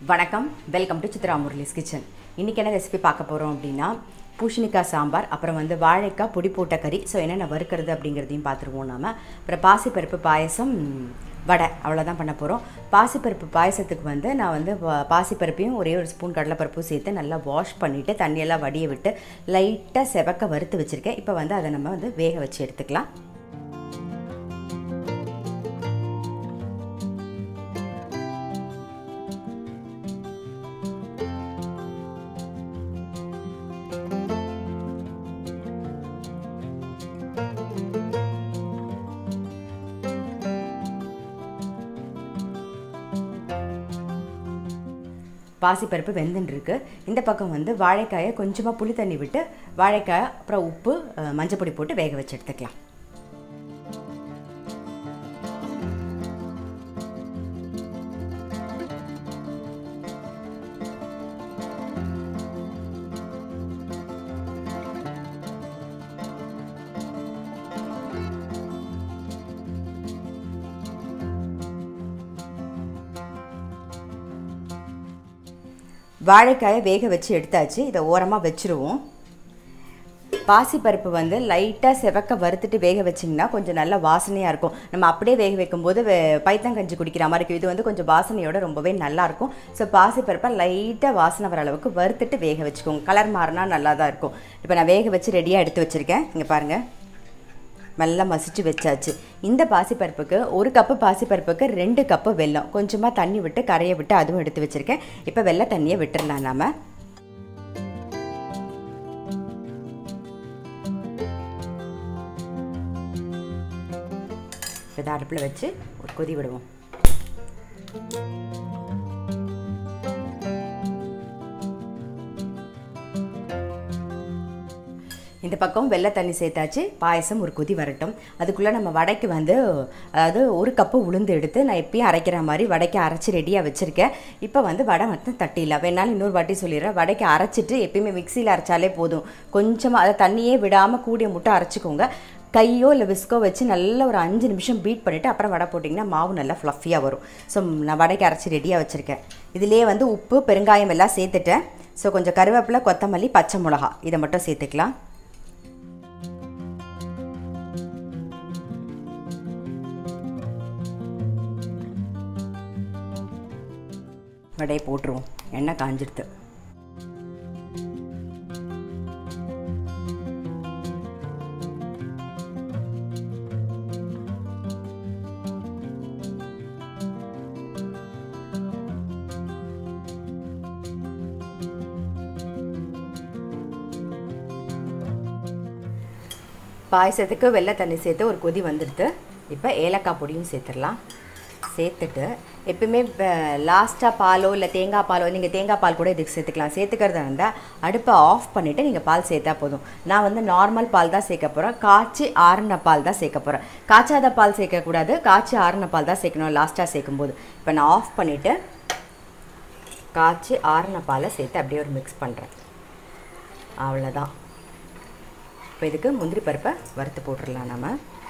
வணக்கம் welcome to Chitra Murali's kitchen இன்றைக்கி என்ன ரெசிபி பார்க்க போகிறோம் அப்படின்னா பூசணிக்காய் சாம்பார் அப்புறம் வந்து வாழைக்காய் பொடி போட்ட கறி ஸோ என்னென்ன வறுக்கிறது அப்படிங்கிறதையும் பார்த்துருவோம் நாம அப்புறம் பாசிப்பருப்பு பாயசம் வடை அவ்வளோதான் பண்ண போகிறோம் பாசிப்பருப்பு பாயசத்துக்கு வந்து நான் வந்து வ- பாசிப்பருப்பையும் ஒரே ஒரு ஸ்பூன் கடலைப்பருப்பும் சேர்த்து நல்லா வாஷ் பண்ணிவிட்டு தண்ணியெல்லாம் வடிய விட்டு லைட்டாக செவக்க வறுத்து வச்சுருக்கேன் இப்போ வந்து அதை நம்ம வந்து வேக வச்சு எடுத்துக்கலாம் பாசிப்பருப்பு வெந்துன்னு இருக்கு இந்த பக்கம் வந்து வாழைக்காயை கொஞ்சமாக புளி தண்ணி விட்டு வாழைக்காய் அப்புறம் உப்பு அஹ், மஞ்சப்பொடி போட்டு வேக வச்சு எடுத்துக்கலாம் வாழைக்காயை வேக வச்சு எடுத்தாச்சு இதை ஓரமாக வச்சுருவோம் பாசிப்பருப்பு வந்து லைட்டாக செவக்க வறுத்துட்டு வேக வச்சிங்கன்னா கொஞ்சம் நல்ல வாசனையாக இருக்கும் நம்ம அப்படியே வேக வைக்கும்போது வே- பைத்தங்கஞ்சி குடிக்கிற மாதிரி இருக்கும் இது வந்து கொஞ்சம் வாசனையோட ரொம்பவே நல்லாயிருக்கும் ஸோ பாசிப்பருப்பை லைட்டாக வாசனை வர அளவுக்கு வறுத்துட்டு வேக வச்சுக்கோங்க கலர் மாறினா நல்லா தான் இருக்கும் இப்போ நான் வேக வச்சு ரெடியாக எடுத்து வச்சுருக்கேன் இங்கே பாருங்கள் நல்லா மசிச்சு வச்சாச்சு இந்த பாசிப்பருப்புக்கு ஒரு கப்பு பாசிப்பருப்புக்கு ரெண்டு கப்பு வெல்லம் கொஞ்சமாக தண்ணி விட்டு கரையை விட்டு அதுவும் எடுத்து வச்சுருக்கேன் இப்போ வெள்ளை தண்ணியை விட்டுடலாம் நாம இதை அடுப்பில் வச்சு ஒரு கொதி விடுவோம் இந்த பக்கம் வெள்ளை தண்ணி சேர்த்தாச்சு பாயசம் ஒரு கொதி வரட்டும் அதுக்குள்ளே நம்ம வடைக்கு வந்து அதாவது ஒரு கப்பு உளுந்து எடுத்து நான் எப்பயும் அரைக்கிற மாதிரி வடைக்கு அரைச்சி ரெடியாக வச்சுருக்கேன் இப்போ வந்து வடை மட்டும் தட்டிடலாம் வேணாலும் இன்னொரு வாட்டி சொல்லிடுறேன் வடைக்கு அரைச்சிட்டு எப்பயுமே மிக்சியில் அரைச்சாலே போதும் கொஞ்சமாக அதை தண்ணியே விடாமல் கூடிய முட்டை அரைச்சிக்கோங்க கையோ இல்லை விஸ்கோ வச்சு நல்ல ஒரு அஞ்சு நிமிஷம் பீட் பண்ணிவிட்டு அப்புறம் வடை போட்டிங்கன்னா மாவு நல்லா ஃப்ளஃபியாக வரும் ஸோ நான் வடைக்கு அரைச்சி ரெடியாக வச்சுருக்கேன் இதுலேயே வந்து உப்பு பெருங்காயம் எல்லாம் சேர்த்துட்டேன் ஸோ கொஞ்சம் கருவேப்பிலை கொத்தமல்லி பச்சை மிளகா இதை மட்டும் சேர்த்துக்கலாம் வடையை போட்டுருவோம் எண்ணெய் காஞ்சிடுது பாயசத்துக்கு வெள்ளை தண்ணி சேர்த்து ஒரு கொதி வந்துடுது இப்போ ஏலக்காய் பொடியும் சேர்த்துடலாம் சேர்த்துட்டு எப்பயுமே லாஸ்ட்டாக பாலோ இல்லை தேங்காய் பாலோ நீங்கள் தேங்காய் பால் கூட இதுக்கு சேர்த்துக்கலாம் சேர்த்துக்கிறதா இருந்தால் அடுப்பை ஆஃப் பண்ணிவிட்டு நீங்கள் பால் சேர்த்தா போதும் நான் வந்து நார்மல் பால் தான் சேர்க்க போகிறேன் காய்ச்சி ஆறின பால் தான் சேர்க்க போகிறேன் காய்ச்சாத பால் சேர்க்கக்கூடாது காய்ச்சி ஆறின பால் தான் சேர்க்கணும் லாஸ்ட்டாக சேர்க்கும்போது இப்போ நான் ஆஃப் பண்ணிவிட்டு காய்ச்சி ஆறின பாலை சேர்த்து அப்படியே ஒரு மிக்ஸ் பண்ணுறேன் அவ்வளோதான் இப்போ இதுக்கு முந்திரி பருப்பை வறுத்து போட்டுடலாம் நம்ம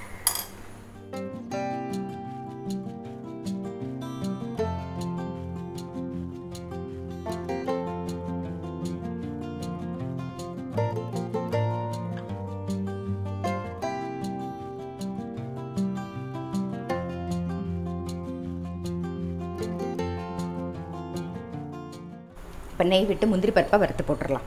இப்போ நெய் விட்டு முந்திரி பருப்பை வறுத்து போட்டுடலாம்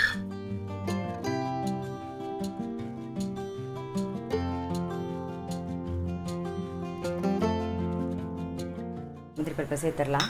முந்திரி பருப்பை சேர்த்துடலாம்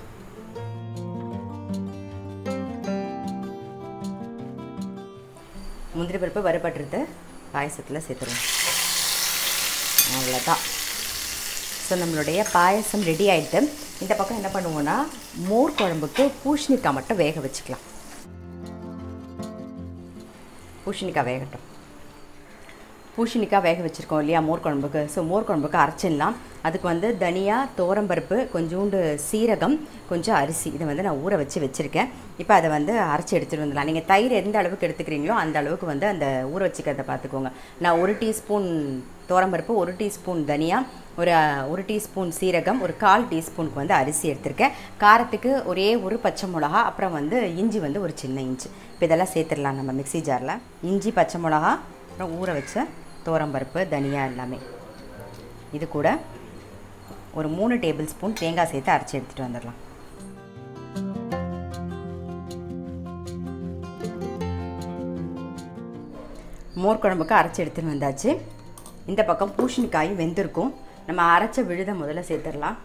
முந்திரி பருப்பு வறுபட்டுருது பாயசத்தில் சேர்த்துருவோம் அவ்வளோதான் ஸோ நம்மளுடைய பாயசம் ரெடி ஆகிட்டு இந்த பக்கம் என்ன பண்ணுவோன்னா மோர் குழம்புக்கு பூஷணிக்காய் மட்டும் வேக வச்சுக்கலாம் பூஷணிக்காய் வேகட்டும் பூசணிக்காய் வேக வச்சுருக்கோம் இல்லையா மோர் குழம்புக்கு ஸோ மோர் குழம்புக்கு அரைச்சிடலாம் அதுக்கு வந்து தனியா தோரம்பருப்பு கொஞ்சோண்டு சீரகம் கொஞ்சம் அரிசி இதை வந்து நான் ஊற வச்சு வச்சுருக்கேன் இப்போ அதை வந்து அரைச்சி எடுத்துகிட்டு வந்துடலாம் நீங்கள் தயிர் எந்த அளவுக்கு எடுத்துக்கிறீங்களோ அந்த அளவுக்கு வந்து அந்த ஊற வச்சுக்கிறத பார்த்துக்கோங்க நான் ஒரு டீஸ்பூன் தோரம்பருப்பு ஒரு டீஸ்பூன் தனியா ஒரு ஒரு டீஸ்பூன் சீரகம் ஒரு கால் டீஸ்பூனுக்கு வந்து அரிசி எடுத்திருக்கேன் காரத்துக்கு ஒரே ஒரு பச்சை மிளகா அப்புறம் வந்து இஞ்சி வந்து ஒரு சின்ன இஞ்சி இப்போ இதெல்லாம் சேர்த்துடலாம் நம்ம மிக்ஸி ஜாரில் இஞ்சி பச்சை மிளகா அப்புறம் ஊற வச்ச தோரம்பருப்பு தனியா எல்லாமே இது கூட ஒரு மூணு டேபிள் ஸ்பூன் தேங்காய் சேர்த்து அரைச்சி எடுத்துகிட்டு வந்துடலாம் மோர் குழம்புக்கு அரைச்சி எடுத்துன்னு வந்தாச்சு இந்த பக்கம் பூசணிக்காயும் வெந்திருக்கும் நம்ம அரைச்ச விழுத முதல்ல சேர்த்துடலாம்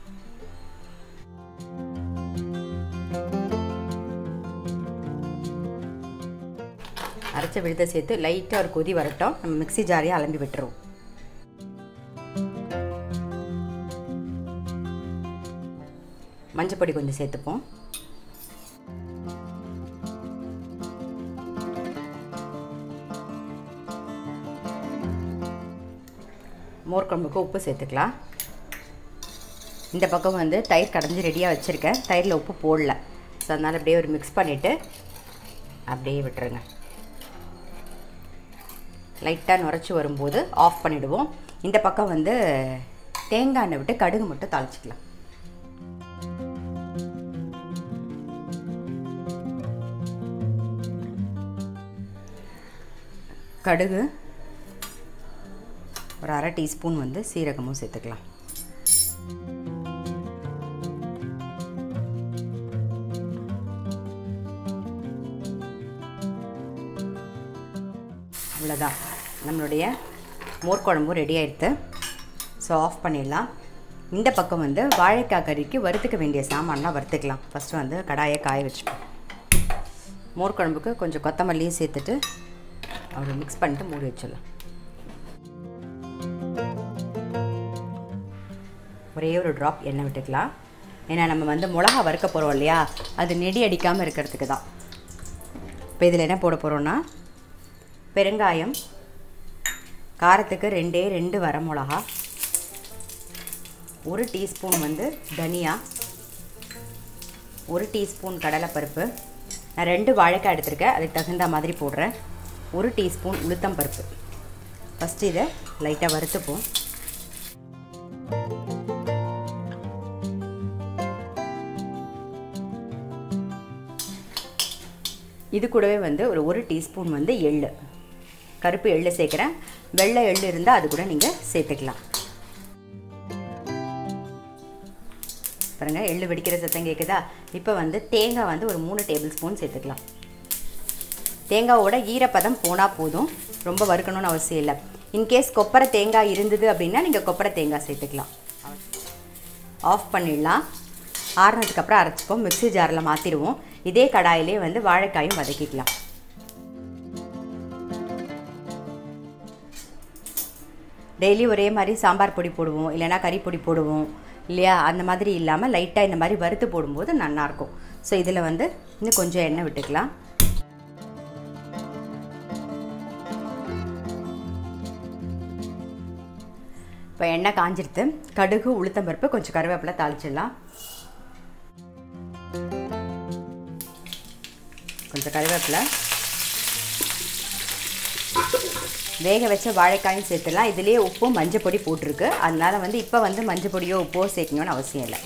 அரைச்ச விழுத சேர்த்து லைட்டாக ஒரு கொதி வரட்டும் நம்ம மிக்ஸி ஜாரியாக அலம்பி விட்டுருவோம் மஞ்சப்பொடி கொஞ்சம் சேர்த்துப்போம் மோர் குழம்புக்கு உப்பு சேர்த்துக்கலாம் இந்த பக்கம் வந்து தயிர் கடைஞ்சி ரெடியாக வச்சுருக்கேன் தயிரில் உப்பு போடல ஸோ அதனால் அப்படியே ஒரு மிக்ஸ் பண்ணிவிட்டு அப்படியே விட்டுருங்க லைட்டாக நுரைச்சி வரும்போது ஆஃப் பண்ணிவிடுவோம் இந்த பக்கம் வந்து தேங்காய் எண்ணெய் விட்டு கடுகு மட்டும் தாளிச்சிக்கலாம் கடுகு ஒரு அரை டீஸ்பூன் வந்து சீரகமும் சேர்த்துக்கலாம் அவ்வளோதான் நம்மளுடைய மோர் குழம்பும் ரெடி ஆயிடுத்து ஸோ ஆஃப் பண்ணிடலாம் இந்த பக்கம் வந்து வாழைக்காய் கறிக்கு வறுத்துக்க வேண்டிய சாமான்லாம் வறுத்துக்கலாம் ஃபஸ்ட்டு வந்து கடாயை காய வச்சுப்போம் மோர் குழம்புக்கு கொஞ்சம் கொத்தமல்லியும் சேர்த்துட்டு அப்படி மிக்ஸ் பண்ணிட்டு மூடி வச்சிடலாம் ஒரே ஒரு ட்ராப் எண்ணெய் விட்டுக்கலாம் ஏன்னா நம்ம வந்து மிளகா வறுக்க போகிறோம் இல்லையா அது நெடி அடிக்காமல் இருக்கிறதுக்கு தான் இப்போ இதில் என்ன போட போகிறோன்னா பெருங்காயம் காரத்துக்கு ரெண்டே ரெண்டு வர மிளகா ஒரு டீஸ்பூன் வந்து தனியா ஒரு டீஸ்பூன் கடலைப்பருப்பு நான் ரெண்டு வாழைக்காய் எடுத்திருக்கேன் அதுக்கு தகுந்த மாதிரி போடுறேன் ஒரு டீஸ்பூன் உளுத்தம் பருப்பு ஃபஸ்ட்டு இதை லைட்டாக வறுத்துப்போம் இது கூடவே வந்து ஒரு ஒரு டீஸ்பூன் வந்து எள்ளு கருப்பு எள்ளு சேர்க்குறேன் வெள்ளை எள்ளு இருந்தால் அது கூட நீங்கள் சேர்த்துக்கலாம் பாருங்கள் எள்ளு வெடிக்கிற சத்தம் கேட்குதா இப்போ வந்து தேங்காய் வந்து ஒரு மூணு டேபிள் ஸ்பூன் சேர்த்துக்கலாம் தேங்காவோட ஈரப்பதம் போனால் போதும் ரொம்ப வறுக்கணும்னு அவசியம் இல்லை இன்கேஸ் கொப்பரை தேங்காய் இருந்தது அப்படின்னா நீங்கள் கொப்பரை தேங்காய் சேர்த்துக்கலாம் ஆஃப் பண்ணிடலாம் ஆறுனதுக்கப்புறம் அரைச்சிப்போம் மிக்ஸி ஜாரில் மாற்றிடுவோம் இதே கடாயிலே வந்து வாழைக்காயும் வதக்கிக்கலாம் டெய்லி ஒரே மாதிரி சாம்பார் பொடி போடுவோம் இல்லைன்னா கறி பொடி போடுவோம் இல்லையா அந்த மாதிரி இல்லாமல் லைட்டாக இந்த மாதிரி வறுத்து போடும்போது நல்லாயிருக்கும் ஸோ இதில் வந்து இன்னும் கொஞ்சம் எண்ணெய் விட்டுக்கலாம் இப்போ எண்ணெய் காஞ்சிருத்து கடுகு உளுத்தம்பருப்பு கொஞ்சம் கருவேப்பிலை தாளிச்சிடலாம் கொஞ்சம் கருவேப்பிலை வேக வச்ச வாழைக்காயும் சேர்த்துடலாம் இதுலேயே உப்பும் மஞ்சள் பொடி போட்டிருக்கு அதனால வந்து இப்போ வந்து மஞ்சள் பொடியோ உப்போ சேர்க்கணும்னு அவசியம் இல்லை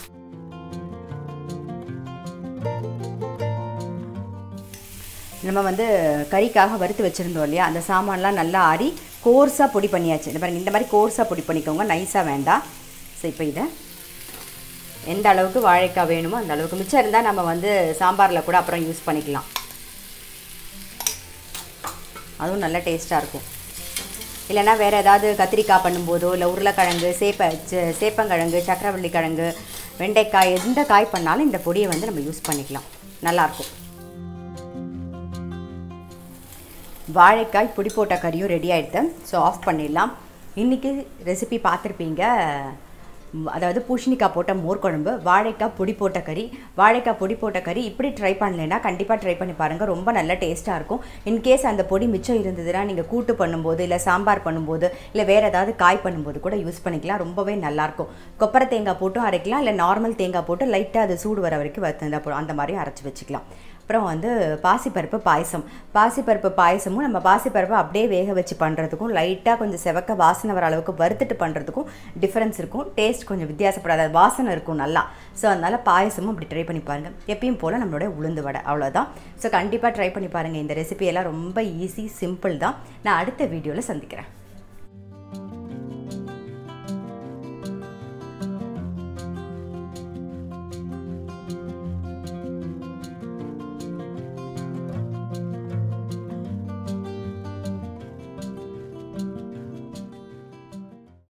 நம்ம வந்து கறிக்காக வறுத்து வச்சுருந்தோம் இல்லையா அந்த சாமான்லாம் நல்லா ஆறி கோர்ஸாக பொடி பண்ணியாச்சு இந்த பாருங்க இந்த மாதிரி கோர்ஸாக பொடி பண்ணிக்கோங்க நைஸாக வேண்டாம் ஸோ இப்போ இதை எந்த அளவுக்கு வாழைக்காய் வேணுமோ அந்த அளவுக்கு மிச்சம் இருந்தால் நம்ம வந்து சாம்பாரில் கூட அப்புறம் யூஸ் பண்ணிக்கலாம் அதுவும் நல்ல டேஸ்ட்டாக இருக்கும் இல்லைன்னா வேறு ஏதாவது கத்திரிக்காய் பண்ணும்போதோ இல்லை உருளைக்கிழங்கு சேப்ப சே- சேப்பங்கிழங்கு சக்கரவள்ளி கிழங்கு வெண்டைக்காய் எந்த காய் பண்ணாலும் இந்த பொடியை வந்து நம்ம யூஸ் பண்ணிக்கலாம் நல்லாயிருக்கும் வாழைக்காய் பொடி போட்ட கறியும் ரெடி ஆயிடுது ஸோ ஆஃப் பண்ணிடலாம் இன்றைக்கி ரெசிபி பார்த்துருப்பீங்க ம், அதாவது பூசணிக்காய் போட்ட மோர் குழம்பு வாழைக்காய் பொடி போட்ட கறி வாழைக்காய் பொடி போட்ட கறி இப்படி ட்ரை பண்ணலைன்னா கண்டிப்பாக ட்ரை பண்ணி பாருங்கள் ரொம்ப நல்ல டேஸ்ட்டாக இருக்கும் இன்கேஸ் அந்த பொடி மிச்சம் இருந்ததுன்னா நீங்கள் கூட்டு பண்ணும்போது இல்லை சாம்பார் பண்ணும்போது இல்லை வேறு ஏதாவது காய் பண்ணும்போது கூட யூஸ் பண்ணிக்கலாம் ரொம்பவே நல்லாயிருக்கும் கொப்பரை தேங்காய் போட்டும் அரைக்கலாம் இல்லை நார்மல் தேங்காய் போட்டு லைட்டாக அது சூடு வர வரைக்கும் வறுத்து போடும் அந்த மாதிரி அரைச்சி வச்சுக்கலாம் அப்புறம் வந்து பாசிப்பருப்பு பாயசம் பாசிப்பருப்பு பாயசமும் நம்ம பாசிப்பருப்பை அப்படியே வேக வச்சு பண்ணுறதுக்கும் லைட்டாக கொஞ்சம் செவக்க வாசனை வர அளவுக்கு வறுத்துட்டு பண்ணுறதுக்கும் டிஃப்ரென்ஸ் இருக்கும் டேஸ்ட் கொஞ்சம் வித்தியாசப்படாத வாசனை இருக்கும் நல்லா ஸோ அதனால் பாயசமும் அப்படி ட்ரை பண்ணி பாருங்கள் எப்பயும் போல் நம்மளோட உளுந்து வடை அவ்வளோதான் ஸோ கண்டிப்பாக ட்ரை பண்ணி பாருங்கள் இந்த ரெசிபி எல்லாம் ரொம்ப ஈஸி சிம்பிள் தான் நான் அடுத்த வீடியோவில் சந்திக்கிறேன்